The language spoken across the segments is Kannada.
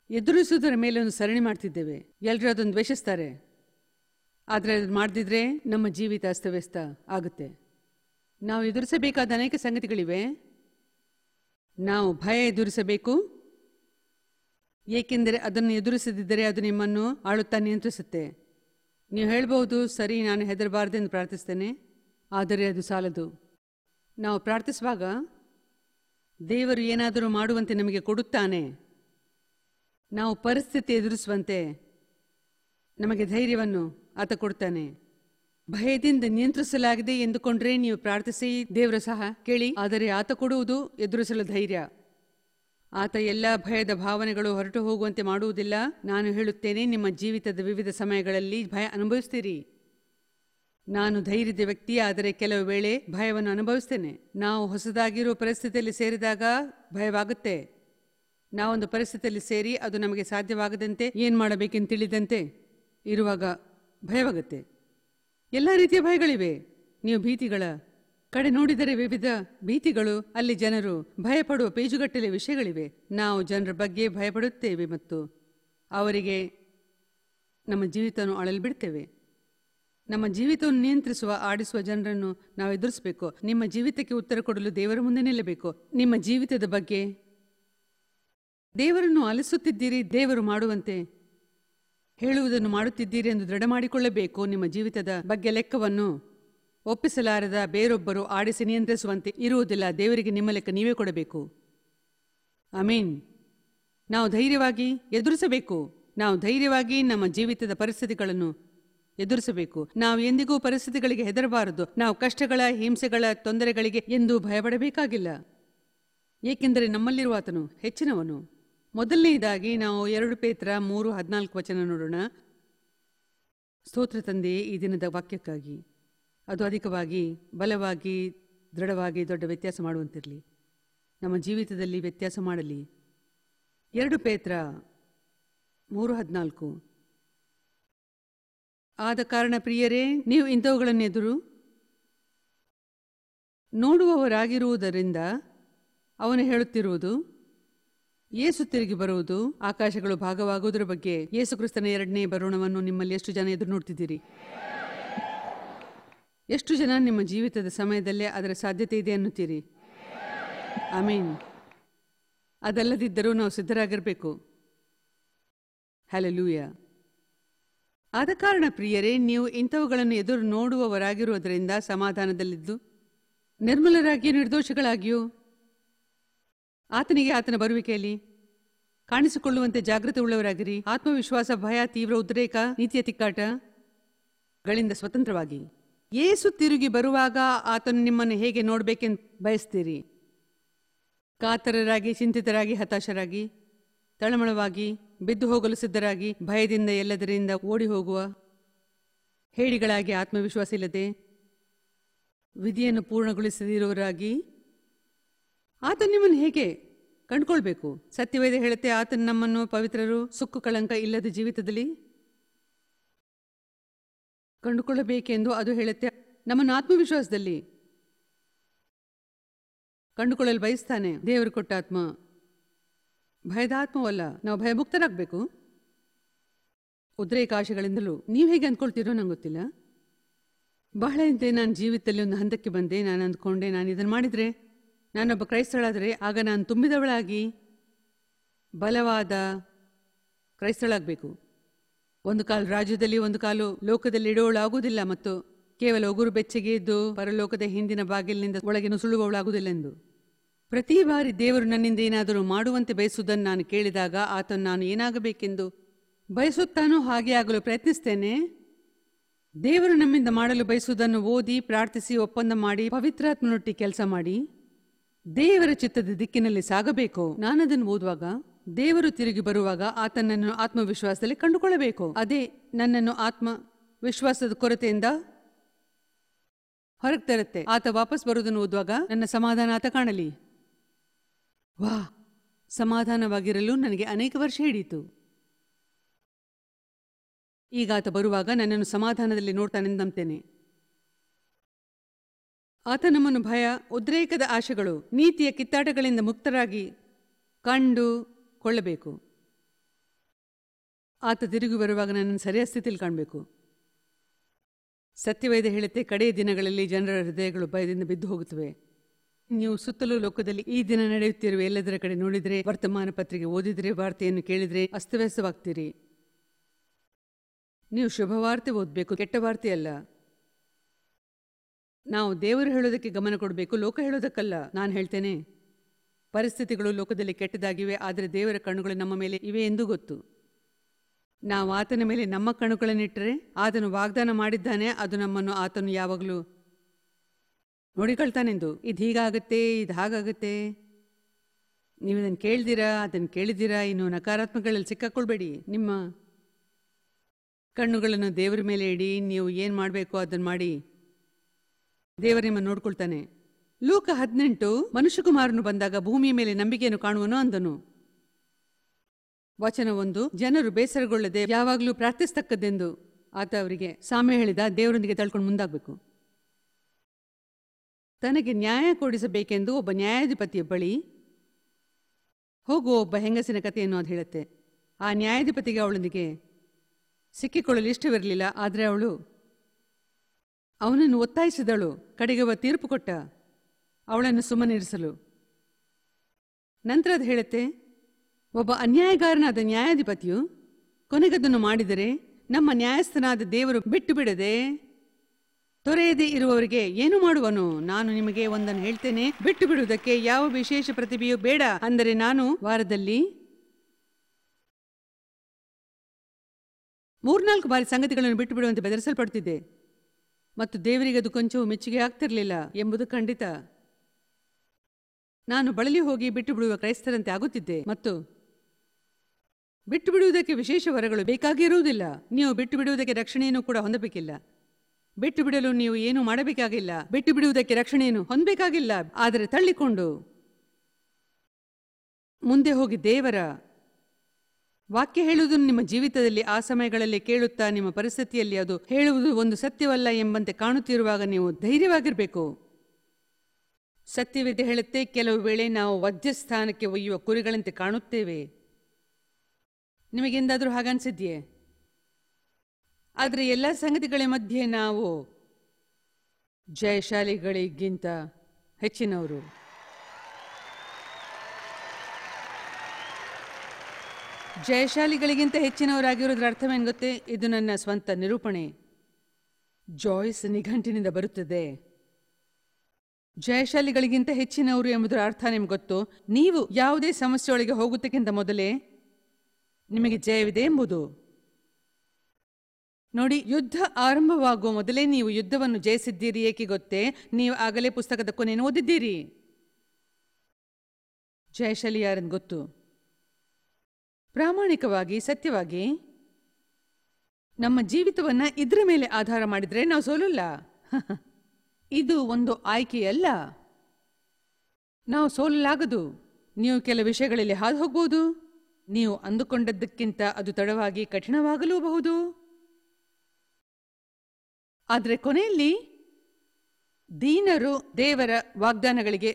ಎದುರಿಸುವುದರ ಮೇಲೆ ಒಂದು ಸರಣಿ ಮಾಡ್ತಿದ್ದೇವೆ ಎಲ್ಲರೂ ಅದನ್ನು ದ್ವೇಷಿಸ್ತಾರೆ ಆದರೆ ಅದನ್ನು ಮಾಡದಿದ್ರೆ ನಮ್ಮ ಜೀವಿತ ಅಸ್ತವ್ಯಸ್ತ ಆಗುತ್ತೆ ನಾವು ಎದುರಿಸಬೇಕಾದ ಅನೇಕ ಸಂಗತಿಗಳಿವೆ ನಾವು ಭಯ ಎದುರಿಸಬೇಕು ಏಕೆಂದರೆ ಅದನ್ನು ಎದುರಿಸದಿದ್ದರೆ ಅದು ನಿಮ್ಮನ್ನು ಆಳುತ್ತಾ ನಿಯಂತ್ರಿಸುತ್ತೆ ನೀವು ಹೇಳ್ಬೋದು ಸರಿ ನಾನು ಹೆದರಬಾರ್ದೆಂದು ಪ್ರಾರ್ಥಿಸ್ತೇನೆ ಆದರೆ ಅದು ಸಾಲದು ನಾವು ಪ್ರಾರ್ಥಿಸುವಾಗ ದೇವರು ಏನಾದರೂ ಮಾಡುವಂತೆ ನಮಗೆ ಕೊಡುತ್ತಾನೆ ನಾವು ಪರಿಸ್ಥಿತಿ ಎದುರಿಸುವಂತೆ ನಮಗೆ ಧೈರ್ಯವನ್ನು ಆತ ಕೊಡ್ತಾನೆ ಭಯದಿಂದ ನಿಯಂತ್ರಿಸಲಾಗಿದೆ ಎಂದುಕೊಂಡ್ರೆ ನೀವು ಪ್ರಾರ್ಥಿಸಿ ದೇವರು ಸಹ ಕೇಳಿ ಆದರೆ ಆತ ಕೊಡುವುದು ಎದುರಿಸಲು ಧೈರ್ಯ ಆತ ಎಲ್ಲ ಭಯದ ಭಾವನೆಗಳು ಹೊರಟು ಹೋಗುವಂತೆ ಮಾಡುವುದಿಲ್ಲ ನಾನು ಹೇಳುತ್ತೇನೆ ನಿಮ್ಮ ಜೀವಿತದ ವಿವಿಧ ಸಮಯಗಳಲ್ಲಿ ಭಯ ಅನುಭವಿಸ್ತೀರಿ ನಾನು ಧೈರ್ಯದ ವ್ಯಕ್ತಿ ಆದರೆ ಕೆಲವು ವೇಳೆ ಭಯವನ್ನು ಅನುಭವಿಸ್ತೇನೆ ನಾವು ಹೊಸದಾಗಿರುವ ಪರಿಸ್ಥಿತಿಯಲ್ಲಿ ಸೇರಿದಾಗ ಭಯವಾಗುತ್ತೆ ನಾವೊಂದು ಪರಿಸ್ಥಿತಿಯಲ್ಲಿ ಸೇರಿ ಅದು ನಮಗೆ ಸಾಧ್ಯವಾಗದಂತೆ ಏನು ಮಾಡಬೇಕೆಂದು ತಿಳಿದಂತೆ ಇರುವಾಗ ಭಯವಾಗುತ್ತೆ ಎಲ್ಲ ರೀತಿಯ ಭಯಗಳಿವೆ ನೀವು ಭೀತಿಗಳ ಕಡೆ ನೋಡಿದರೆ ವಿವಿಧ ಭೀತಿಗಳು ಅಲ್ಲಿ ಜನರು ಭಯಪಡುವ ಪೇಜುಗಟ್ಟಲೆ ವಿಷಯಗಳಿವೆ ನಾವು ಜನರ ಬಗ್ಗೆ ಭಯಪಡುತ್ತೇವೆ ಮತ್ತು ಅವರಿಗೆ ನಮ್ಮ ಜೀವಿತವನ್ನು ಅಳಲು ಬಿಡ್ತೇವೆ ನಮ್ಮ ಜೀವಿತವನ್ನು ನಿಯಂತ್ರಿಸುವ ಆಡಿಸುವ ಜನರನ್ನು ನಾವು ಎದುರಿಸಬೇಕು ನಿಮ್ಮ ಜೀವಿತಕ್ಕೆ ಉತ್ತರ ಕೊಡಲು ದೇವರ ಮುಂದೆ ನಿಲ್ಲಬೇಕು ನಿಮ್ಮ ಜೀವಿತದ ಬಗ್ಗೆ ದೇವರನ್ನು ಆಲಿಸುತ್ತಿದ್ದೀರಿ ದೇವರು ಮಾಡುವಂತೆ ಹೇಳುವುದನ್ನು ಮಾಡುತ್ತಿದ್ದೀರಿ ಎಂದು ದೃಢ ಮಾಡಿಕೊಳ್ಳಬೇಕು ನಿಮ್ಮ ಜೀವಿತದ ಬಗ್ಗೆ ಲೆಕ್ಕವನ್ನು ಒಪ್ಪಿಸಲಾರದ ಬೇರೊಬ್ಬರು ಆಡಿಸಿ ನಿಯಂತ್ರಿಸುವಂತೆ ಇರುವುದಿಲ್ಲ ದೇವರಿಗೆ ನಿಮ್ಮ ಲೆಕ್ಕ ನೀವೇ ಕೊಡಬೇಕು ಅಮೀನ್ ನಾವು ಧೈರ್ಯವಾಗಿ ಎದುರಿಸಬೇಕು ನಾವು ಧೈರ್ಯವಾಗಿ ನಮ್ಮ ಜೀವಿತದ ಪರಿಸ್ಥಿತಿಗಳನ್ನು ಎದುರಿಸಬೇಕು ನಾವು ಎಂದಿಗೂ ಪರಿಸ್ಥಿತಿಗಳಿಗೆ ಹೆದರಬಾರದು ನಾವು ಕಷ್ಟಗಳ ಹಿಂಸೆಗಳ ತೊಂದರೆಗಳಿಗೆ ಎಂದೂ ಭಯಪಡಬೇಕಾಗಿಲ್ಲ ಏಕೆಂದರೆ ನಮ್ಮಲ್ಲಿರುವ ಆತನು ಹೆಚ್ಚಿನವನು ಮೊದಲನೆಯದಾಗಿ ನಾವು ಎರಡು ಪೇತ್ರ ಮೂರು ಹದಿನಾಲ್ಕು ವಚನ ನೋಡೋಣ ಸ್ತೋತ್ರ ತಂದೆಯೇ ಈ ದಿನದ ವಾಕ್ಯಕ್ಕಾಗಿ ಅದು ಅಧಿಕವಾಗಿ ಬಲವಾಗಿ ದೃಢವಾಗಿ ದೊಡ್ಡ ವ್ಯತ್ಯಾಸ ಮಾಡುವಂತಿರಲಿ ನಮ್ಮ ಜೀವಿತದಲ್ಲಿ ವ್ಯತ್ಯಾಸ ಮಾಡಲಿ ಎರಡು ಪೇತ್ರ ಮೂರು ಹದಿನಾಲ್ಕು ಆದ ಕಾರಣ ಪ್ರಿಯರೇ ನೀವು ಇಂಥವುಗಳನ್ನು ಎದುರು ನೋಡುವವರಾಗಿರುವುದರಿಂದ ಅವನು ಹೇಳುತ್ತಿರುವುದು ಯೇಸು ತಿರುಗಿ ಬರುವುದು ಆಕಾಶಗಳು ಭಾಗವಾಗುವುದರ ಬಗ್ಗೆ ಯೇಸು ಕ್ರಿಸ್ತನ ಎರಡನೇ ಬರೋಣವನ್ನು ನಿಮ್ಮಲ್ಲಿ ಎಷ್ಟು ಜನ ಎದುರು ನೋಡ್ತಿದ್ದೀರಿ ಎಷ್ಟು ಜನ ನಿಮ್ಮ ಜೀವಿತದ ಸಮಯದಲ್ಲೇ ಅದರ ಸಾಧ್ಯತೆ ಇದೆ ಅನ್ನುತ್ತೀರಿ ಆಮೀನ್ ಅದಲ್ಲದಿದ್ದರೂ ನಾವು ಸಿದ್ಧರಾಗಿರಬೇಕು ಹಲಲೂಯ ಆದ ಕಾರಣ ಪ್ರಿಯರೇ ನೀವು ಇಂಥವುಗಳನ್ನು ಎದುರು ನೋಡುವವರಾಗಿರುವುದರಿಂದ ಸಮಾಧಾನದಲ್ಲಿದ್ದು ನಿರ್ಮಲರಾಗಿಯೂ ನಿರ್ದೋಷಗಳಾಗಿಯೂ ಆತನಿಗೆ ಆತನ ಬರುವಿಕೆಯಲ್ಲಿ ಕಾಣಿಸಿಕೊಳ್ಳುವಂತೆ ಜಾಗೃತಿ ಉಳ್ಳವರಾಗಿರಿ ಆತ್ಮವಿಶ್ವಾಸ ಭಯ ತೀವ್ರ ಉದ್ರೇಕ ನೀತಿಯ ತಿಕ್ಕಾಟ ಗಳಿಂದ ಸ್ವತಂತ್ರವಾಗಿ ಏಸು ತಿರುಗಿ ಬರುವಾಗ ಆತನು ನಿಮ್ಮನ್ನು ಹೇಗೆ ನೋಡಬೇಕೆಂದು ಬಯಸ್ತೀರಿ ಕಾತರರಾಗಿ ಚಿಂತಿತರಾಗಿ ಹತಾಶರಾಗಿ ತಳಮಳವಾಗಿ ಬಿದ್ದು ಹೋಗಲು ಸಿದ್ಧರಾಗಿ ಭಯದಿಂದ ಎಲ್ಲದರಿಂದ ಓಡಿ ಹೋಗುವ ಹೇಳಿಗಳಾಗಿ ಆತ್ಮವಿಶ್ವಾಸ ಇಲ್ಲದೆ ವಿಧಿಯನ್ನು ಪೂರ್ಣಗೊಳಿಸದಿರುವವರಾಗಿ ಆತ ನಿಮ್ಮನ್ನು ಹೇಗೆ ಕಂಡುಕೊಳ್ಬೇಕು ಸತ್ಯವೇದ ಹೇಳುತ್ತೆ ಆತನ ನಮ್ಮನ್ನು ಪವಿತ್ರರು ಸುಕ್ಕು ಕಳಂಕ ಇಲ್ಲದ ಜೀವಿತದಲ್ಲಿ ಕಂಡುಕೊಳ್ಳಬೇಕೆಂದು ಅದು ಹೇಳುತ್ತೆ ನಮ್ಮನ್ನು ಆತ್ಮವಿಶ್ವಾಸದಲ್ಲಿ ಕಂಡುಕೊಳ್ಳಲು ಬಯಸ್ತಾನೆ ದೇವರು ಕೊಟ್ಟ ಆತ್ಮ ಭಯದ ಆತ್ಮವಲ್ಲ ನಾವು ಭಯಮುಕ್ತರಾಗಬೇಕು ಉದ್ರೇಕಾಶಗಳಿಂದಲೂ ನೀವು ಹೇಗೆ ಅಂದ್ಕೊಳ್ತೀರೋ ನಂಗೆ ಗೊತ್ತಿಲ್ಲ ಬಹಳ ಹಿಂದೆ ನಾನು ಜೀವಿತದಲ್ಲಿ ಒಂದು ಹಂತಕ್ಕೆ ಬಂದೆ ನಾನು ಅಂದ್ಕೊಂಡೆ ನಾನು ಇದನ್ನು ಮಾಡಿದರೆ ನಾನೊಬ್ಬ ಕ್ರೈಸ್ತಳಾದರೆ ಆಗ ನಾನು ತುಂಬಿದವಳಾಗಿ ಬಲವಾದ ಕ್ರೈಸ್ತಳಾಗಬೇಕು ಒಂದು ಕಾಲು ರಾಜ್ಯದಲ್ಲಿ ಒಂದು ಕಾಲು ಲೋಕದಲ್ಲಿ ಇಡುವವಳಾಗುವುದಿಲ್ಲ ಮತ್ತು ಕೇವಲ ಉಗುರು ಬೆಚ್ಚಗೆ ಇದ್ದು ಪರಲೋಕದ ಹಿಂದಿನ ಬಾಗಿಲಿನಿಂದ ಒಳಗೆ ನುಸುಳುವವಳಾಗುವುದಿಲ್ಲ ಎಂದು ಪ್ರತಿ ಬಾರಿ ದೇವರು ನನ್ನಿಂದ ಏನಾದರೂ ಮಾಡುವಂತೆ ಬಯಸುವುದನ್ನು ನಾನು ಕೇಳಿದಾಗ ಆತನು ನಾನು ಏನಾಗಬೇಕೆಂದು ಬಯಸುತ್ತಾನೋ ಹಾಗೆ ಆಗಲು ಪ್ರಯತ್ನಿಸ್ತೇನೆ ದೇವರು ನಮ್ಮಿಂದ ಮಾಡಲು ಬಯಸುವುದನ್ನು ಓದಿ ಪ್ರಾರ್ಥಿಸಿ ಒಪ್ಪಂದ ಮಾಡಿ ಪವಿತ್ರಾತ್ಮನೊಟ್ಟಿ ಕೆಲಸ ಮಾಡಿ ದೇವರ ಚಿತ್ತದ ದಿಕ್ಕಿನಲ್ಲಿ ಸಾಗಬೇಕು ನಾನದನ್ನು ಓದುವಾಗ ದೇವರು ತಿರುಗಿ ಬರುವಾಗ ಆತನನ್ನು ಆತ್ಮವಿಶ್ವಾಸದಲ್ಲಿ ಕಂಡುಕೊಳ್ಳಬೇಕು ಅದೇ ನನ್ನನ್ನು ಆತ್ಮ ವಿಶ್ವಾಸದ ಕೊರತೆಯಿಂದ ಹೊರಗೆ ತರುತ್ತೆ ಆತ ವಾಪಸ್ ಬರುವುದನ್ನು ಓದುವಾಗ ನನ್ನ ಸಮಾಧಾನ ಆತ ಕಾಣಲಿ ವಾ ಸಮಾಧಾನವಾಗಿರಲು ನನಗೆ ಅನೇಕ ವರ್ಷ ಹಿಡಿಯಿತು ಈಗ ಆತ ಬರುವಾಗ ನನ್ನನ್ನು ಸಮಾಧಾನದಲ್ಲಿ ನೋಡ್ತಾನೆಂದು ನಂಬ್ತೇನೆ ಆತ ನಮ್ಮನ್ನು ಭಯ ಉದ್ರೇಕದ ಆಶೆಗಳು ನೀತಿಯ ಕಿತ್ತಾಟಗಳಿಂದ ಮುಕ್ತರಾಗಿ ಕಂಡು ಕೊಳ್ಳಬೇಕು ಆತ ತಿರುಗಿ ಬರುವಾಗ ನನ್ನನ್ನು ಸರಿಯಾದ ಸ್ಥಿತಿಯಲ್ಲಿ ಕಾಣಬೇಕು ಸತ್ಯವೇದ ಹೇಳುತ್ತೆ ಕಡೆಯ ದಿನಗಳಲ್ಲಿ ಜನರ ಹೃದಯಗಳು ಭಯದಿಂದ ಬಿದ್ದು ಹೋಗುತ್ತವೆ ನೀವು ಸುತ್ತಲೂ ಲೋಕದಲ್ಲಿ ಈ ದಿನ ನಡೆಯುತ್ತಿರುವ ಎಲ್ಲದರ ಕಡೆ ನೋಡಿದರೆ ವರ್ತಮಾನ ಪತ್ರಿಕೆ ಓದಿದರೆ ವಾರ್ತೆಯನ್ನು ಕೇಳಿದರೆ ಅಸ್ತವ್ಯಸ್ತವಾಗ್ತೀರಿ ನೀವು ಶುಭವಾರ್ತೆ ಓದಬೇಕು ಕೆಟ್ಟ ವಾರ್ತೆ ಅಲ್ಲ ನಾವು ದೇವರು ಹೇಳೋದಕ್ಕೆ ಗಮನ ಕೊಡಬೇಕು ಲೋಕ ಹೇಳೋದಕ್ಕಲ್ಲ ನಾನು ಹೇಳ್ತೇನೆ ಪರಿಸ್ಥಿತಿಗಳು ಲೋಕದಲ್ಲಿ ಕೆಟ್ಟದಾಗಿವೆ ಆದರೆ ದೇವರ ಕಣ್ಣುಗಳು ನಮ್ಮ ಮೇಲೆ ಇವೆ ಎಂದು ಗೊತ್ತು ನಾವು ಆತನ ಮೇಲೆ ನಮ್ಮ ಕಣ್ಣುಗಳನ್ನಿಟ್ಟರೆ ಆತನು ವಾಗ್ದಾನ ಮಾಡಿದ್ದಾನೆ ಅದು ನಮ್ಮನ್ನು ಆತನು ಯಾವಾಗಲೂ ನೋಡಿಕೊಳ್ತಾನೆಂದು ಇದು ಹೀಗಾಗತ್ತೆ ಇದು ಹಾಗಾಗತ್ತೆ ನೀವು ಇದನ್ನು ಕೇಳ್ದಿರಾ ಅದನ್ನು ಕೇಳಿದ್ದೀರಾ ಇನ್ನು ನಕಾರಾತ್ಮಕಗಳಲ್ಲಿ ಸಿಕ್ಕಾಕೊಳ್ಬೇಡಿ ನಿಮ್ಮ ಕಣ್ಣುಗಳನ್ನು ದೇವರ ಮೇಲೆ ಇಡಿ ನೀವು ಏನು ಮಾಡಬೇಕು ಅದನ್ನು ಮಾಡಿ ದೇವರು ನಿಮ್ಮನ್ನು ನೋಡ್ಕೊಳ್ತಾನೆ ಲೋಕ ಹದಿನೆಂಟು ಮನುಷ್ಯಕುಮಾರನು ಬಂದಾಗ ಭೂಮಿಯ ಮೇಲೆ ನಂಬಿಕೆಯನ್ನು ಕಾಣುವನು ಅಂದನು ವಚನ ಒಂದು ಜನರು ಬೇಸರಗೊಳ್ಳದೆ ಯಾವಾಗಲೂ ಪ್ರಾರ್ಥಿಸ್ತಕ್ಕದ್ದೆಂದು ಆತ ಅವರಿಗೆ ಸಾಮ್ಯ ಹೇಳಿದ ದೇವರೊಂದಿಗೆ ತಳ್ಕೊಂಡು ಮುಂದಾಗಬೇಕು ತನಗೆ ನ್ಯಾಯ ಕೊಡಿಸಬೇಕೆಂದು ಒಬ್ಬ ನ್ಯಾಯಾಧಿಪತಿಯ ಬಳಿ ಹೋಗುವ ಒಬ್ಬ ಹೆಂಗಸಿನ ಕಥೆಯನ್ನು ಅದು ಹೇಳುತ್ತೆ ಆ ನ್ಯಾಯಾಧಿಪತಿಗೆ ಅವಳೊಂದಿಗೆ ಸಿಕ್ಕಿಕೊಳ್ಳಲು ಇಷ್ಟವಿರಲಿಲ್ಲ ಆದರೆ ಅವಳು ಅವನನ್ನು ಒತ್ತಾಯಿಸಿದಳು ಕಡೆಗೆ ಒಬ್ಬ ತೀರ್ಪು ಕೊಟ್ಟ ಅವಳನ್ನು ಸುಮ್ಮನಿರಿಸಲು ನಂತರ ಅದು ಹೇಳುತ್ತೆ ಒಬ್ಬ ಅನ್ಯಾಯಗಾರನಾದ ನ್ಯಾಯಾಧಿಪತಿಯು ಕೊನೆಗದನ್ನು ಮಾಡಿದರೆ ನಮ್ಮ ನ್ಯಾಯಸ್ಥನಾದ ದೇವರು ಬಿಟ್ಟು ಬಿಡದೆ ತೊರೆಯದೆ ಇರುವವರಿಗೆ ಏನು ಮಾಡುವನು ನಾನು ನಿಮಗೆ ಒಂದನ್ನು ಹೇಳ್ತೇನೆ ಬಿಟ್ಟು ಬಿಡುವುದಕ್ಕೆ ಯಾವ ವಿಶೇಷ ಪ್ರತಿಭೆಯೂ ಬೇಡ ಅಂದರೆ ನಾನು ವಾರದಲ್ಲಿ ಮೂರ್ನಾಲ್ಕು ಬಾರಿ ಸಂಗತಿಗಳನ್ನು ಬಿಟ್ಟು ಬಿಡುವಂತೆ ಬೆದರಿಸಲ್ಪಡ್ತಿದ್ದೆ ಮತ್ತು ದೇವರಿಗೆ ಅದು ಕೊಂಚವೂ ಮೆಚ್ಚುಗೆ ಆಗ್ತಿರಲಿಲ್ಲ ಎಂಬುದು ಖಂಡಿತ ನಾನು ಬಳಲಿ ಹೋಗಿ ಬಿಟ್ಟು ಬಿಡುವ ಕ್ರೈಸ್ತರಂತೆ ಆಗುತ್ತಿದ್ದೆ ಮತ್ತು ಬಿಟ್ಟು ಬಿಡುವುದಕ್ಕೆ ವಿಶೇಷ ವರಗಳು ಬೇಕಾಗಿರುವುದಿಲ್ಲ ನೀವು ಬಿಟ್ಟು ಬಿಡುವುದಕ್ಕೆ ರಕ್ಷಣೆಯನ್ನು ಕೂಡ ಹೊಂದಬೇಕಿಲ್ಲ ಬಿಟ್ಟು ಬಿಡಲು ನೀವು ಏನು ಮಾಡಬೇಕಾಗಿಲ್ಲ ಬಿಟ್ಟು ಬಿಡುವುದಕ್ಕೆ ರಕ್ಷಣೆಯನ್ನು ಹೊಂದಬೇಕಾಗಿಲ್ಲ ಆದರೆ ತಳ್ಳಿಕೊಂಡು ಮುಂದೆ ಹೋಗಿ ದೇವರ ವಾಕ್ಯ ಹೇಳುವುದನ್ನು ನಿಮ್ಮ ಜೀವಿತದಲ್ಲಿ ಆ ಸಮಯಗಳಲ್ಲಿ ಕೇಳುತ್ತಾ ನಿಮ್ಮ ಪರಿಸ್ಥಿತಿಯಲ್ಲಿ ಅದು ಹೇಳುವುದು ಒಂದು ಸತ್ಯವಲ್ಲ ಎಂಬಂತೆ ಕಾಣುತ್ತಿರುವಾಗ ನೀವು ಧೈರ್ಯವಾಗಿರಬೇಕು ಸತ್ಯವಿದೆ ಹೇಳುತ್ತೆ ಕೆಲವು ವೇಳೆ ನಾವು ವಧ್ಯಸ್ಥಾನಕ್ಕೆ ಒಯ್ಯುವ ಕುರಿಗಳಂತೆ ಕಾಣುತ್ತೇವೆ ನಿಮಗೆಂದಾದರೂ ಹಾಗನ್ಸಿದ್ಯೆ ಆದರೆ ಎಲ್ಲ ಸಂಗತಿಗಳ ಮಧ್ಯೆ ನಾವು ಜಯಶಾಲಿಗಳಿಗಿಂತ ಹೆಚ್ಚಿನವರು ಜಯಶಾಲಿಗಳಿಗಿಂತ ಹೆಚ್ಚಿನವರಾಗಿರೋದ್ರ ಅರ್ಥವೇನು ಗೊತ್ತೇ ಇದು ನನ್ನ ಸ್ವಂತ ನಿರೂಪಣೆ ಜಾಯ್ಸ್ ನಿಘಂಟಿನಿಂದ ಬರುತ್ತದೆ ಜಯಶಾಲಿಗಳಿಗಿಂತ ಹೆಚ್ಚಿನವರು ಎಂಬುದರ ಅರ್ಥ ನಿಮ್ಗೆ ಗೊತ್ತು ನೀವು ಯಾವುದೇ ಸಮಸ್ಯೆಯೊಳಗೆ ಹೋಗುತ್ತಕ್ಕಿಂತ ಮೊದಲೇ ನಿಮಗೆ ಜಯವಿದೆ ಎಂಬುದು ನೋಡಿ ಯುದ್ಧ ಆರಂಭವಾಗುವ ಮೊದಲೇ ನೀವು ಯುದ್ಧವನ್ನು ಜಯಿಸಿದ್ದೀರಿ ಏಕೆ ಗೊತ್ತೇ ನೀವು ಆಗಲೇ ಪುಸ್ತಕದ ಕೊನೆಯನ್ನು ಓದಿದ್ದೀರಿ ಜಯಶಾಲಿ ಯಾರೆಂದು ಗೊತ್ತು ಪ್ರಾಮಾಣಿಕವಾಗಿ ಸತ್ಯವಾಗಿ ನಮ್ಮ ಜೀವಿತವನ್ನ ಇದ್ರ ಮೇಲೆ ಆಧಾರ ಮಾಡಿದ್ರೆ ನಾವು ಸೋಲಲ್ಲ ಇದು ಒಂದು ಆಯ್ಕೆಯಲ್ಲ ನಾವು ಸೋಲಲಾಗದು ನೀವು ಕೆಲ ವಿಷಯಗಳಲ್ಲಿ ಹಾದು ಹೋಗ್ಬೋದು ನೀವು ಅಂದುಕೊಂಡದ್ದಕ್ಕಿಂತ ಅದು ತಡವಾಗಿ ಕಠಿಣವಾಗಲೂಬಹುದು ಆದರೆ ಕೊನೆಯಲ್ಲಿ ದೀನರು ದೇವರ ವಾಗ್ದಾನಗಳಿಗೆ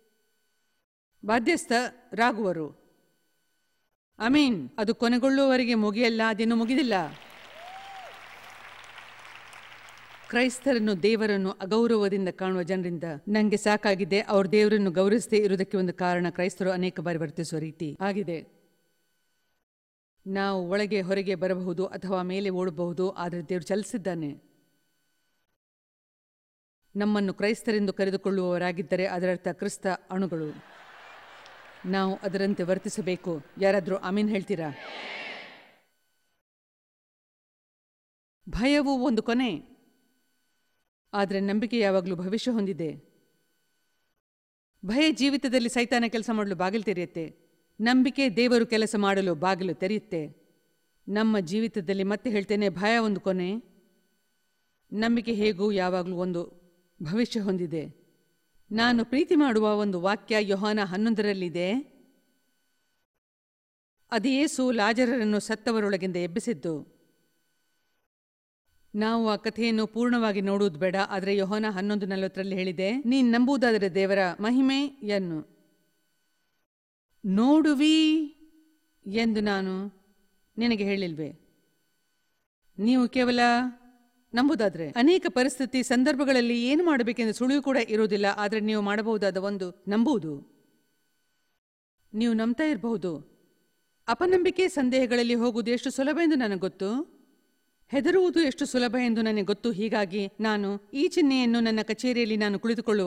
ಬಾಧ್ಯಸ್ಥರಾಗುವರು ಅಮೀನ್ ಅದು ಕೊನೆಗೊಳ್ಳುವವರೆಗೆ ಮುಗಿಯಲ್ಲ ಅದಿನ್ನು ಮುಗಿದಿಲ್ಲ ಕ್ರೈಸ್ತರನ್ನು ದೇವರನ್ನು ಅಗೌರವದಿಂದ ಕಾಣುವ ಜನರಿಂದ ನನಗೆ ಸಾಕಾಗಿದೆ ಅವ್ರ ದೇವರನ್ನು ಗೌರವಿಸದೇ ಇರುವುದಕ್ಕೆ ಒಂದು ಕಾರಣ ಕ್ರೈಸ್ತರು ಅನೇಕ ಬಾರಿ ವರ್ತಿಸುವ ರೀತಿ ಆಗಿದೆ ನಾವು ಒಳಗೆ ಹೊರಗೆ ಬರಬಹುದು ಅಥವಾ ಮೇಲೆ ಓಡಬಹುದು ಆದರೆ ದೇವರು ಚಲಿಸಿದ್ದಾನೆ ನಮ್ಮನ್ನು ಕ್ರೈಸ್ತರೆಂದು ಕರೆದುಕೊಳ್ಳುವವರಾಗಿದ್ದರೆ ಅದರರ್ಥ ಕ್ರಿಸ್ತ ಅಣುಗಳು ನಾವು ಅದರಂತೆ ವರ್ತಿಸಬೇಕು ಯಾರಾದರೂ ಆಮೀನ್ ಹೇಳ್ತೀರಾ ಭಯವು ಒಂದು ಕೊನೆ ಆದರೆ ನಂಬಿಕೆ ಯಾವಾಗಲೂ ಭವಿಷ್ಯ ಹೊಂದಿದೆ ಭಯ ಜೀವಿತದಲ್ಲಿ ಸೈತಾನ ಕೆಲಸ ಮಾಡಲು ಬಾಗಿಲು ತೆರೆಯುತ್ತೆ ನಂಬಿಕೆ ದೇವರು ಕೆಲಸ ಮಾಡಲು ಬಾಗಿಲು ತೆರೆಯುತ್ತೆ ನಮ್ಮ ಜೀವಿತದಲ್ಲಿ ಮತ್ತೆ ಹೇಳ್ತೇನೆ ಭಯ ಒಂದು ಕೊನೆ ನಂಬಿಕೆ ಹೇಗೂ ಯಾವಾಗಲೂ ಒಂದು ಭವಿಷ್ಯ ಹೊಂದಿದೆ ನಾನು ಪ್ರೀತಿ ಮಾಡುವ ಒಂದು ವಾಕ್ಯ ಯೋಹಾನ ಹನ್ನೊಂದರಲ್ಲಿದೆ ಅದು ಯೇಸು ಲಾಜರರನ್ನು ಸತ್ತವರೊಳಗಿಂದ ಎಬ್ಬಿಸಿದ್ದು ನಾವು ಆ ಕಥೆಯನ್ನು ಪೂರ್ಣವಾಗಿ ನೋಡುವುದು ಬೇಡ ಆದರೆ ಯೋಹಾನ ಹನ್ನೊಂದು ನಲವತ್ತರಲ್ಲಿ ಹೇಳಿದೆ ನೀನ್ ನಂಬುವುದಾದರೆ ದೇವರ ಮಹಿಮೆಯನ್ನು ನೋಡುವಿ ಎಂದು ನಾನು ನಿನಗೆ ಹೇಳಿಲ್ವೇ ನೀವು ಕೇವಲ ನಂಬುದಾದ್ರೆ ಅನೇಕ ಪರಿಸ್ಥಿತಿ ಸಂದರ್ಭಗಳಲ್ಲಿ ಏನು ಮಾಡಬೇಕೆಂದು ಸುಳಿವು ಕೂಡ ಇರುವುದಿಲ್ಲ ಆದರೆ ನೀವು ಮಾಡಬಹುದಾದ ಒಂದು ನಂಬುವುದು ನೀವು ನಂಬ್ತಾ ಇರಬಹುದು ಅಪನಂಬಿಕೆ ಸಂದೇಹಗಳಲ್ಲಿ ಹೋಗುವುದು ಎಷ್ಟು ಸುಲಭ ಎಂದು ನನಗೆ ಗೊತ್ತು ಹೆದರುವುದು ಎಷ್ಟು ಸುಲಭ ಎಂದು ನನಗೆ ಗೊತ್ತು ಹೀಗಾಗಿ ನಾನು ಈ ಚಿಹ್ನೆಯನ್ನು ನನ್ನ ಕಚೇರಿಯಲ್ಲಿ ನಾನು ಕುಳಿತುಕೊಳ್ಳುವ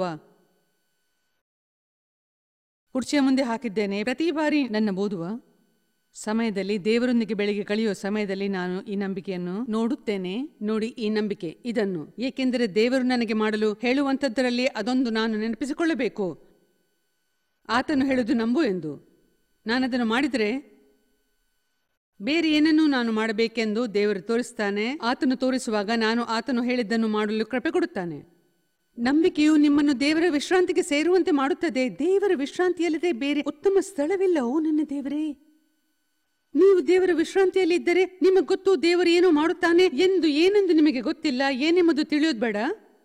ಕುರ್ಚಿಯ ಮುಂದೆ ಹಾಕಿದ್ದೇನೆ ಪ್ರತಿ ಬಾರಿ ನನ್ನ ಓದುವ ಸಮಯದಲ್ಲಿ ದೇವರೊಂದಿಗೆ ಬೆಳಿಗ್ಗೆ ಕಳೆಯುವ ಸಮಯದಲ್ಲಿ ನಾನು ಈ ನಂಬಿಕೆಯನ್ನು ನೋಡುತ್ತೇನೆ ನೋಡಿ ಈ ನಂಬಿಕೆ ಇದನ್ನು ಏಕೆಂದರೆ ದೇವರು ನನಗೆ ಮಾಡಲು ಹೇಳುವಂಥದ್ದರಲ್ಲಿ ಅದೊಂದು ನಾನು ನೆನಪಿಸಿಕೊಳ್ಳಬೇಕು ಆತನು ಹೇಳುವುದು ನಂಬು ಎಂದು ನಾನದನ್ನು ಮಾಡಿದರೆ ಬೇರೆ ಏನನ್ನೂ ನಾನು ಮಾಡಬೇಕೆಂದು ದೇವರು ತೋರಿಸ್ತಾನೆ ಆತನು ತೋರಿಸುವಾಗ ನಾನು ಆತನು ಹೇಳಿದ್ದನ್ನು ಮಾಡಲು ಕೃಪೆ ಕೊಡುತ್ತಾನೆ ನಂಬಿಕೆಯು ನಿಮ್ಮನ್ನು ದೇವರ ವಿಶ್ರಾಂತಿಗೆ ಸೇರುವಂತೆ ಮಾಡುತ್ತದೆ ದೇವರ ವಿಶ್ರಾಂತಿಯಲ್ಲದೆ ಬೇರೆ ಉತ್ತಮ ಸ್ಥಳವಿಲ್ಲ ಓ ನನ್ನ ದೇವರೇ ನೀವು ದೇವರ ವಿಶ್ರಾಂತಿಯಲ್ಲಿ ಇದ್ದರೆ ನಿಮಗೆ ಗೊತ್ತು ದೇವರು ಏನೋ ಮಾಡುತ್ತಾನೆ ಎಂದು ಏನೆಂದು ನಿಮಗೆ ಗೊತ್ತಿಲ್ಲ ಏನೆಂಬುದು ತಿಳಿಯೋದು ಬೇಡ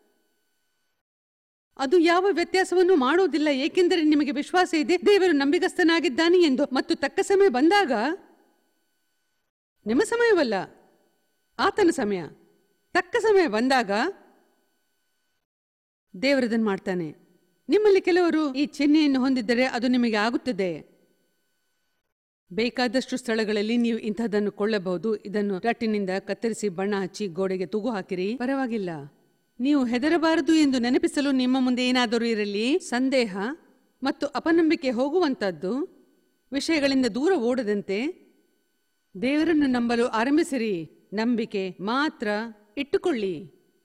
ಅದು ಯಾವ ವ್ಯತ್ಯಾಸವನ್ನು ಮಾಡುವುದಿಲ್ಲ ಏಕೆಂದರೆ ನಿಮಗೆ ವಿಶ್ವಾಸ ಇದೆ ದೇವರು ನಂಬಿಗಸ್ತನಾಗಿದ್ದಾನೆ ಎಂದು ಮತ್ತು ತಕ್ಕ ಸಮಯ ಬಂದಾಗ ನಿಮ್ಮ ಸಮಯವಲ್ಲ ಆತನ ಸಮಯ ತಕ್ಕ ಸಮಯ ಬಂದಾಗ ದೇವರದನ್ನು ಮಾಡ್ತಾನೆ ನಿಮ್ಮಲ್ಲಿ ಕೆಲವರು ಈ ಚಿಹ್ನೆಯನ್ನು ಹೊಂದಿದ್ದರೆ ಅದು ನಿಮಗೆ ಆಗುತ್ತದೆ ಬೇಕಾದಷ್ಟು ಸ್ಥಳಗಳಲ್ಲಿ ನೀವು ಇಂಥದ್ದನ್ನು ಕೊಳ್ಳಬಹುದು ಇದನ್ನು ರಟ್ಟಿನಿಂದ ಕತ್ತರಿಸಿ ಬಣ್ಣ ಹಚ್ಚಿ ಗೋಡೆಗೆ ತೂಗು ಹಾಕಿರಿ ಪರವಾಗಿಲ್ಲ ನೀವು ಹೆದರಬಾರದು ಎಂದು ನೆನಪಿಸಲು ನಿಮ್ಮ ಮುಂದೆ ಏನಾದರೂ ಇರಲಿ ಸಂದೇಹ ಮತ್ತು ಅಪನಂಬಿಕೆ ಹೋಗುವಂತದ್ದು ವಿಷಯಗಳಿಂದ ದೂರ ಓಡದಂತೆ ದೇವರನ್ನು ನಂಬಲು ಆರಂಭಿಸಿರಿ ನಂಬಿಕೆ ಮಾತ್ರ ಇಟ್ಟುಕೊಳ್ಳಿ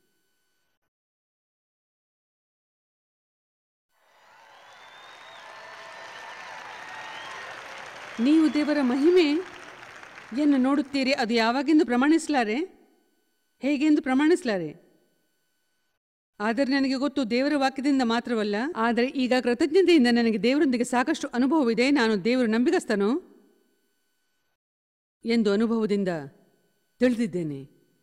ನೀವು ದೇವರ ಮಹಿಮೆ ಯನ್ನು ನೋಡುತ್ತೀರಿ ಅದು ಯಾವಾಗೆಂದು ಪ್ರಮಾಣಿಸಲಾರೆ ಹೇಗೆಂದು ಪ್ರಮಾಣಿಸಲಾರೆ ಆದರೆ ನನಗೆ ಗೊತ್ತು ದೇವರ ವಾಕ್ಯದಿಂದ ಮಾತ್ರವಲ್ಲ ಆದರೆ ಈಗ ಕೃತಜ್ಞತೆಯಿಂದ ನನಗೆ ದೇವರೊಂದಿಗೆ ಸಾಕಷ್ಟು ಅನುಭವವಿದೆ ನಾನು ದೇವರು ನಂಬಿಗಸ್ತನು ಎಂದು ಅನುಭವದಿಂದ ತಿಳಿದಿದ್ದೇನೆ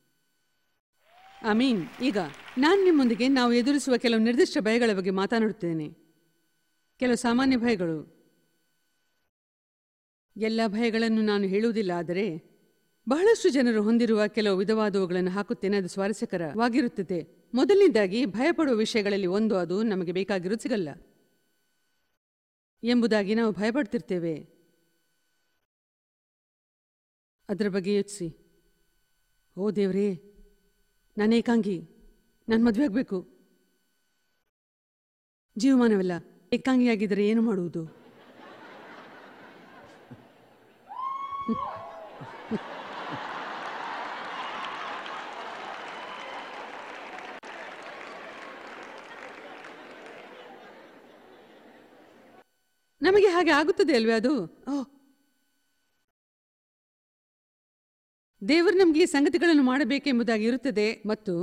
ಮೀನ್ ಈಗ ನಾನು ನಿಮ್ಮೊಂದಿಗೆ ನಾವು ಎದುರಿಸುವ ಕೆಲವು ನಿರ್ದಿಷ್ಟ ಭಯಗಳ ಬಗ್ಗೆ ಮಾತನಾಡುತ್ತೇನೆ ಕೆಲವು ಸಾಮಾನ್ಯ ಭಯಗಳು ಎಲ್ಲ ಭಯಗಳನ್ನು ನಾನು ಹೇಳುವುದಿಲ್ಲ ಆದರೆ ಬಹಳಷ್ಟು ಜನರು ಹೊಂದಿರುವ ಕೆಲವು ವಿಧವಾದವುಗಳನ್ನು ಹಾಕುತ್ತೇನೆ ಅದು ಸ್ವಾರಸ್ಯಕರವಾಗಿರುತ್ತದೆ ಮೊದಲನೇದಾಗಿ ಭಯಪಡುವ ವಿಷಯಗಳಲ್ಲಿ ಒಂದು ಅದು ನಮಗೆ ಬೇಕಾಗಿರೋದು ಸಿಗಲ್ಲ ಎಂಬುದಾಗಿ ನಾವು ಭಯಪಡ್ತಿರ್ತೇವೆ ಅದರ ಬಗ್ಗೆ ಯೋಚಿಸಿ ಓ ದೇವ್ರೇ ನಾನು ಏಕಾಂಗಿ ನಾನು ಮದುವೆ ಆಗಬೇಕು ಜೀವಮಾನವಿಲ್ಲ ಏಕಾಂಗಿಯಾಗಿದ್ದರೆ ಏನು ಮಾಡುವುದು ನಮಗೆ ಹಾಗೆ ಆಗುತ್ತದೆ ಅಲ್ವೇ ಅದು ಓ ದೇವರು ನಮಗೆ ಈ ಸಂಗತಿಗಳನ್ನು ಮಾಡಬೇಕೆಂಬುದಾಗಿ ಇರುತ್ತದೆ ಮತ್ತು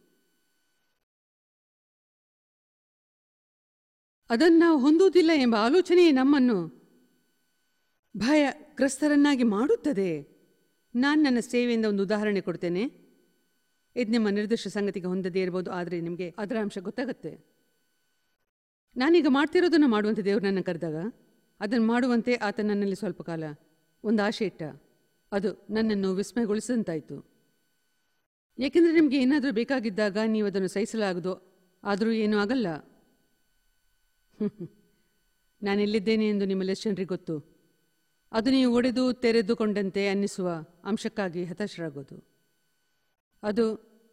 ಅದನ್ನು ನಾವು ಹೊಂದುವುದಿಲ್ಲ ಎಂಬ ಆಲೋಚನೆಯೇ ನಮ್ಮನ್ನು ಭಯಗ್ರಸ್ತರನ್ನಾಗಿ ಮಾಡುತ್ತದೆ ನಾನು ನನ್ನ ಸೇವೆಯಿಂದ ಒಂದು ಉದಾಹರಣೆ ಕೊಡ್ತೇನೆ ಇದು ನಿಮ್ಮ ನಿರ್ದಿಷ್ಟ ಸಂಗತಿಗೆ ಹೊಂದದೇ ಇರ್ಬೋದು ಆದರೆ ನಿಮಗೆ ಅದರ ಅಂಶ ಗೊತ್ತಾಗುತ್ತೆ ನಾನೀಗ ಮಾಡ್ತಿರೋದನ್ನು ಮಾಡುವಂತೆ ದೇವರು ನನ್ನ ಕರೆದಾಗ ಅದನ್ನು ಮಾಡುವಂತೆ ಆತ ನನ್ನಲ್ಲಿ ಸ್ವಲ್ಪ ಕಾಲ ಒಂದು ಆಶೆ ಇಟ್ಟ ಅದು ನನ್ನನ್ನು ವಿಸ್ಮಯಗೊಳಿಸಿದಂತಾಯಿತು ಏಕೆಂದರೆ ನಿಮಗೆ ಏನಾದರೂ ಬೇಕಾಗಿದ್ದಾಗ ನೀವು ಅದನ್ನು ಸಹಿಸಲಾಗದು ಆದರೂ ಏನೂ ಆಗಲ್ಲ ನಾನೆಲ್ಲಿದ್ದೇನೆ ಎಂದು ನಿಮ್ಮಲ್ಲಿ ಎಷ್ಟು ಜನರಿಗೆ ಗೊತ್ತು ಅದು ನೀವು ಒಡೆದು ತೆರೆದುಕೊಂಡಂತೆ ಅನ್ನಿಸುವ ಅಂಶಕ್ಕಾಗಿ ಹತಾಶರಾಗೋದು ಅದು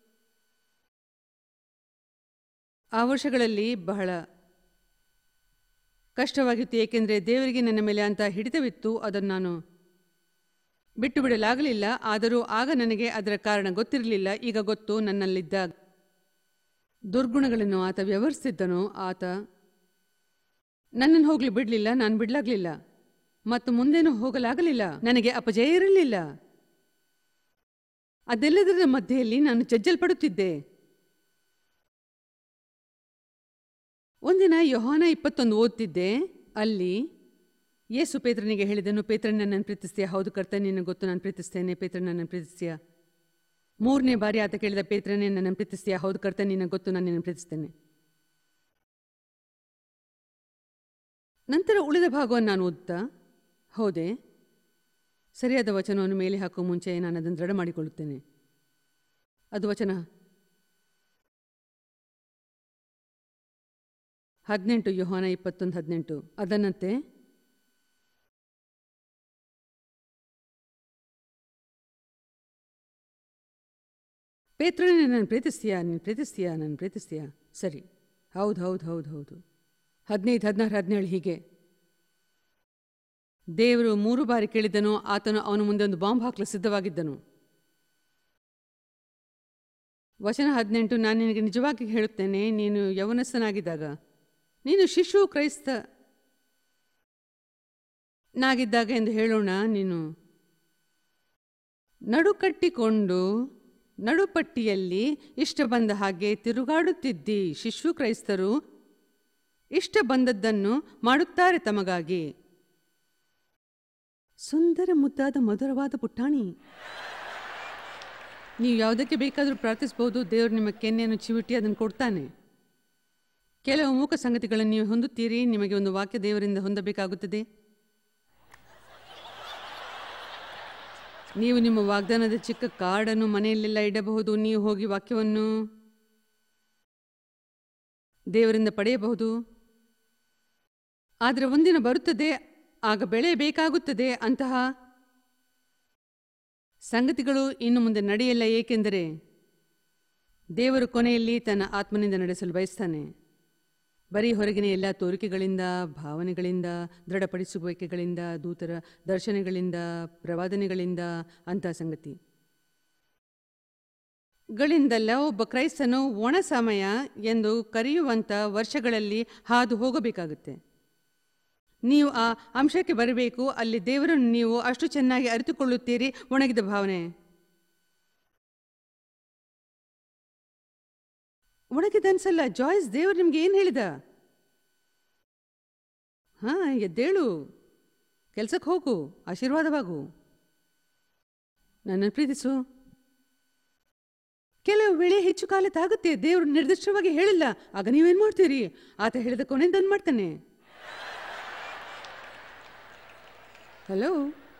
ಆ ವರ್ಷಗಳಲ್ಲಿ ಬಹಳ ಕಷ್ಟವಾಗಿತ್ತು ಏಕೆಂದರೆ ದೇವರಿಗೆ ನನ್ನ ಮೇಲೆ ಅಂತ ಹಿಡಿತವಿತ್ತು ಅದನ್ನು ನಾನು ಬಿಟ್ಟು ಬಿಡಲಾಗಲಿಲ್ಲ ಆದರೂ ಆಗ ನನಗೆ ಅದರ ಕಾರಣ ಗೊತ್ತಿರಲಿಲ್ಲ ಈಗ ಗೊತ್ತು ನನ್ನಲ್ಲಿದ್ದ ದುರ್ಗುಣಗಳನ್ನು ಆತ ವ್ಯವಹರಿಸಿದ್ದನು ಆತ ನನ್ನನ್ನು ಹೋಗಲು ಬಿಡಲಿಲ್ಲ ನಾನು ಬಿಡಲಾಗಲಿಲ್ಲ ಮತ್ತು ಮುಂದೇನೂ ಹೋಗಲಾಗಲಿಲ್ಲ ನನಗೆ ಅಪಜಯ ಇರಲಿಲ್ಲ ಅದೆಲ್ಲದರ ಮಧ್ಯೆಯಲ್ಲಿ ನಾನು ಜಜ್ಜಲ್ಪಡುತ್ತಿದ್ದೆ ಒಂದಿನ ಯೋಹಾನ ಇಪ್ಪತ್ತೊಂದು ಓದ್ತಿದ್ದೆ ಅಲ್ಲಿ ಯೇಸು ಪೇತ್ರನಿಗೆ ಹೇಳಿದನು ಪೇತ್ರ ನನ್ನನ್ನು ಪ್ರೀತಿಸ್ತೀಯ ಹೌದು ಕರ್ತ ನಿನ್ನ ಗೊತ್ತು ನಾನು ಪ್ರೀತಿಸ್ತೇನೆ ಪೇತ್ರ ನನ್ನನ್ನು ಪ್ರೀತಿಸ್ತೀಯ ಮೂರನೇ ಬಾರಿ ಆತ ಕೇಳಿದ ಪೇತ್ರನೇ ನನ್ನನ್ನು ಪ್ರೀತಿಸ್ತೀಯ ಹೌದು ಕರ್ತ ನಿನ್ನ ಗೊತ್ತು ನಾನು ನಿನ್ನನ್ನು ಪ್ರೀತಿಸ್ತೇನೆ ನಂತರ ಉಳಿದ ಭಾಗವನ್ನು ನಾನು ಓದ್ತಾ ಹೋದೆ ಸರಿಯಾದ ವಚನವನ್ನು ಮೇಲೆ ಹಾಕುವ ಮುಂಚೆ ನಾನು ಅದನ್ನು ದೃಢ ಮಾಡಿಕೊಳ್ಳುತ್ತೇನೆ ಅದು ವಚನ ಹದಿನೆಂಟು ಯೋಹಾನ ಇಪ್ಪತ್ತೊಂದು ಹದಿನೆಂಟು ಅದನ್ನಂತೆ ಪೇತ್ರನೇ ನಾನು ಪ್ರೀತಿಸ್ತೀಯಾ ನೀನು ಪ್ರೀತಿಸ್ತೀಯಾ ನಾನು ಪ್ರೀತಿಸ್ತೀಯಾ ಸರಿ ಹೌದು ಹೌದು ಹೌದು ಹೌದು ಹದಿನೈದು ಹದಿನಾರು ಹದಿನೇಳು ಹೀಗೆ ದೇವರು ಮೂರು ಬಾರಿ ಕೇಳಿದನು ಆತನು ಅವನ ಮುಂದೆ ಒಂದು ಬಾಂಬ್ ಹಾಕಲು ಸಿದ್ಧವಾಗಿದ್ದನು ವಚನ ಹದಿನೆಂಟು ನಾನು ನಿನಗೆ ನಿಜವಾಗಿ ಹೇಳುತ್ತೇನೆ ನೀನು ಯವನಸ್ಥನಾಗಿದ್ದಾಗ ನೀನು ಶಿಶು ಕ್ರೈಸ್ತ ನಾಗಿದ್ದಾಗ ಎಂದು ಹೇಳೋಣ ನೀನು ನಡುಕಟ್ಟಿಕೊಂಡು ನಡುಪಟ್ಟಿಯಲ್ಲಿ ಇಷ್ಟ ಬಂದ ಹಾಗೆ ತಿರುಗಾಡುತ್ತಿದ್ದಿ ಶಿಶು ಕ್ರೈಸ್ತರು ಇಷ್ಟ ಬಂದದ್ದನ್ನು ಮಾಡುತ್ತಾರೆ ತಮಗಾಗಿ ಸುಂದರ ಮುದ್ದಾದ ಮಧುರವಾದ ಪುಟ್ಟಾಣಿ ನೀವು ಯಾವುದಕ್ಕೆ ಬೇಕಾದರೂ ಪ್ರಾರ್ಥಿಸಬಹುದು ದೇವರು ನಿಮ್ಮ ಕೆನ್ನೆಯನ್ನು ಚಿವಿಟಿ ಅದನ್ನು ಕೊಡ್ತಾನೆ ಕೆಲವು ಮೂಕ ಸಂಗತಿಗಳನ್ನು ನೀವು ಹೊಂದುತ್ತೀರಿ ನಿಮಗೆ ಒಂದು ವಾಕ್ಯ ದೇವರಿಂದ ಹೊಂದಬೇಕಾಗುತ್ತದೆ ನೀವು ನಿಮ್ಮ ವಾಗ್ದಾನದ ಚಿಕ್ಕ ಕಾರ್ಡನ್ನು ಮನೆಯಲ್ಲೆಲ್ಲ ಇಡಬಹುದು ನೀವು ಹೋಗಿ ವಾಕ್ಯವನ್ನು ದೇವರಿಂದ ಪಡೆಯಬಹುದು ಆದರೆ ಒಂದಿನ ಬರುತ್ತದೆ ಆಗ ಬೆಳೆ ಬೇಕಾಗುತ್ತದೆ ಅಂತಹ ಸಂಗತಿಗಳು ಇನ್ನು ಮುಂದೆ ನಡೆಯಲ್ಲ ಏಕೆಂದರೆ ದೇವರು ಕೊನೆಯಲ್ಲಿ ತನ್ನ ಆತ್ಮನಿಂದ ನಡೆಸಲು ಬಯಸ್ತಾನೆ ಬರೀ ಹೊರಗಿನ ಎಲ್ಲ ತೋರಿಕೆಗಳಿಂದ ಭಾವನೆಗಳಿಂದ ದೃಢಪಡಿಸುವಿಕೆಗಳಿಂದ ದೂತರ ದರ್ಶನಗಳಿಂದ ಪ್ರವಾದನೆಗಳಿಂದ ಅಂಥ ಸಂಗತಿ ಗಳಿಂದಲ್ಲ ಒಬ್ಬ ಕ್ರೈಸ್ತನು ಒಣ ಸಮಯ ಎಂದು ಕರೆಯುವಂಥ ವರ್ಷಗಳಲ್ಲಿ ಹಾದು ಹೋಗಬೇಕಾಗುತ್ತೆ ನೀವು ಆ ಅಂಶಕ್ಕೆ ಬರಬೇಕು ಅಲ್ಲಿ ದೇವರನ್ನು ನೀವು ಅಷ್ಟು ಚೆನ್ನಾಗಿ ಅರಿತುಕೊಳ್ಳುತ್ತೀರಿ ಒಣಗಿದ ಭಾವನೆ ಒಣಗಿದ ಅನ್ಸಲ್ಲ ಜಾಯ್ಸ್ ದೇವರು ನಿಮ್ಗೆ ಏನು ಹೇಳಿದ ಹಾ ಎದ್ದೇಳು ಕೆಲ್ಸಕ್ಕೆ ಹೋಗು ಆಶೀರ್ವಾದವಾಗು ನನ್ನನ್ನು ಪ್ರೀತಿಸು ಕೆಲವು ವೇಳೆ ಹೆಚ್ಚು ಕಾಲ ತಾಗುತ್ತೆ ದೇವರು ನಿರ್ದಿಷ್ಟವಾಗಿ ಹೇಳಿಲ್ಲ ಆಗ ನೀವೇನು ಮಾಡ್ತೀರಿ ಆತ ಹೇಳಿದ ಕೊನೆದನ್ನು ಮಾಡ್ತಾನೆ ಹಲೋ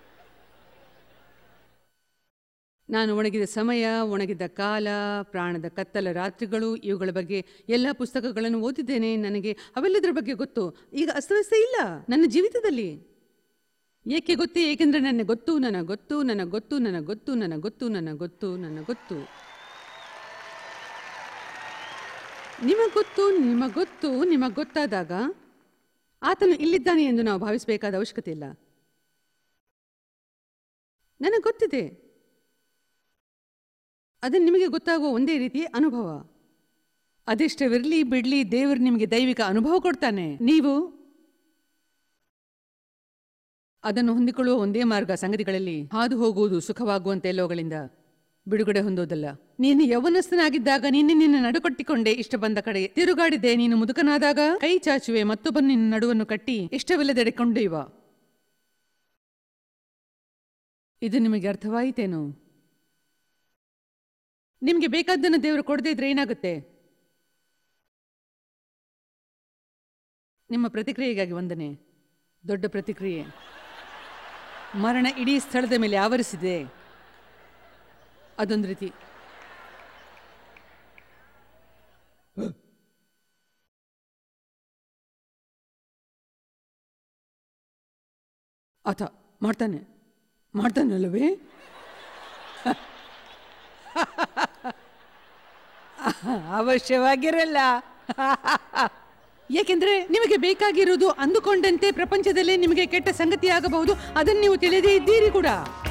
ನಾನು ಒಣಗಿದ ಸಮಯ ಒಣಗಿದ ಕಾಲ ಪ್ರಾಣದ ಕತ್ತಲ ರಾತ್ರಿಗಳು ಇವುಗಳ ಬಗ್ಗೆ ಎಲ್ಲ ಪುಸ್ತಕಗಳನ್ನು ಓದಿದ್ದೇನೆ ನನಗೆ ಅವೆಲ್ಲದರ ಬಗ್ಗೆ ಗೊತ್ತು ಈಗ ಅಸ್ತವ್ಯಸ್ತ ಇಲ್ಲ ನನ್ನ ಜೀವಿತದಲ್ಲಿ ಏಕೆ ಗೊತ್ತೇ ಏಕೆಂದರೆ ನನಗೆ ಗೊತ್ತು ನನಗೆ ಗೊತ್ತು ನನಗೆ ಗೊತ್ತು ನನಗೆ ಗೊತ್ತು ನನಗೆ ಗೊತ್ತು ನನಗೆ ಗೊತ್ತು ನನಗೆ ಗೊತ್ತು ನಿಮಗೆ ಗೊತ್ತು ನಿಮಗೆ ಗೊತ್ತು ನಿಮಗೆ ಗೊತ್ತಾದಾಗ ಆತನು ಇಲ್ಲಿದ್ದಾನೆ ಎಂದು ನಾವು ಭಾವಿಸಬೇಕಾದ ಅವಶ್ಯಕತೆ ಇಲ್ಲ ನನಗೆ ಗೊತ್ತಿದೆ ಅದು ನಿಮಗೆ ಗೊತ್ತಾಗುವ ಒಂದೇ ರೀತಿ ಅನುಭವ ಅದೆಷ್ಟವಿರಲಿ ಬಿಡ್ಲಿ ದೇವರು ನಿಮಗೆ ದೈವಿಕ ಅನುಭವ ಕೊಡ್ತಾನೆ ನೀವು ಅದನ್ನು ಹೊಂದಿಕೊಳ್ಳುವ ಒಂದೇ ಮಾರ್ಗ ಸಂಗತಿಗಳಲ್ಲಿ ಹಾದು ಹೋಗುವುದು ಸುಖವಾಗುವಂತೆ ಎಲ್ಲೋಗಳಿಂದ ಬಿಡುಗಡೆ ಹೊಂದೋದಲ್ಲ ನೀನು ಯೌವನಸ್ಥನಾಗಿದ್ದಾಗ ನೀನು ನಿನ್ನ ನಡುಕಟ್ಟಿಕೊಂಡೆ ಇಷ್ಟ ಬಂದ ಕಡೆ ತಿರುಗಾಡಿದೆ ನೀನು ಮುದುಕನಾದಾಗ ಕೈ ಚಾಚುವೆ ಮತ್ತೊಬ್ಬನು ನಿನ್ನ ನಡುವನ್ನು ಕಟ್ಟಿ ಇಷ್ಟವಿಲ್ಲದೆಡೆ ಕೊಂಡೊಯ್ಯುವ ಇದು ನಿಮಗೆ ಅರ್ಥವಾಯಿತೇನು ನಿಮಗೆ ಬೇಕಾದ್ದನ್ನು ದೇವರು ಕೊಡದೇ ಇದ್ರೆ ಏನಾಗುತ್ತೆ ನಿಮ್ಮ ಪ್ರತಿಕ್ರಿಯೆಗಾಗಿ ವಂದನೆ ದೊಡ್ಡ ಪ್ರತಿಕ್ರಿಯೆ ಮರಣ ಇಡೀ ಸ್ಥಳದ ಮೇಲೆ ಆವರಿಸಿದೆ ಅದೊಂದು ರೀತಿ ಆತ ಮಾಡ್ತಾನೆ ಮಾಡ್ತಾನಲ್ಲವೇ ಅವಶ್ಯವಾಗಿರಲ್ಲ ಏಕೆಂದ್ರೆ ನಿಮಗೆ ಬೇಕಾಗಿರುವುದು ಅಂದುಕೊಂಡಂತೆ ಪ್ರಪಂಚದಲ್ಲಿ ನಿಮಗೆ ಕೆಟ್ಟ ಸಂಗತಿಯಾಗಬಹುದು ಅದನ್ನು ನೀವು ತಿಳಿದೇ ಇದ್ದೀರಿ ಕೂಡ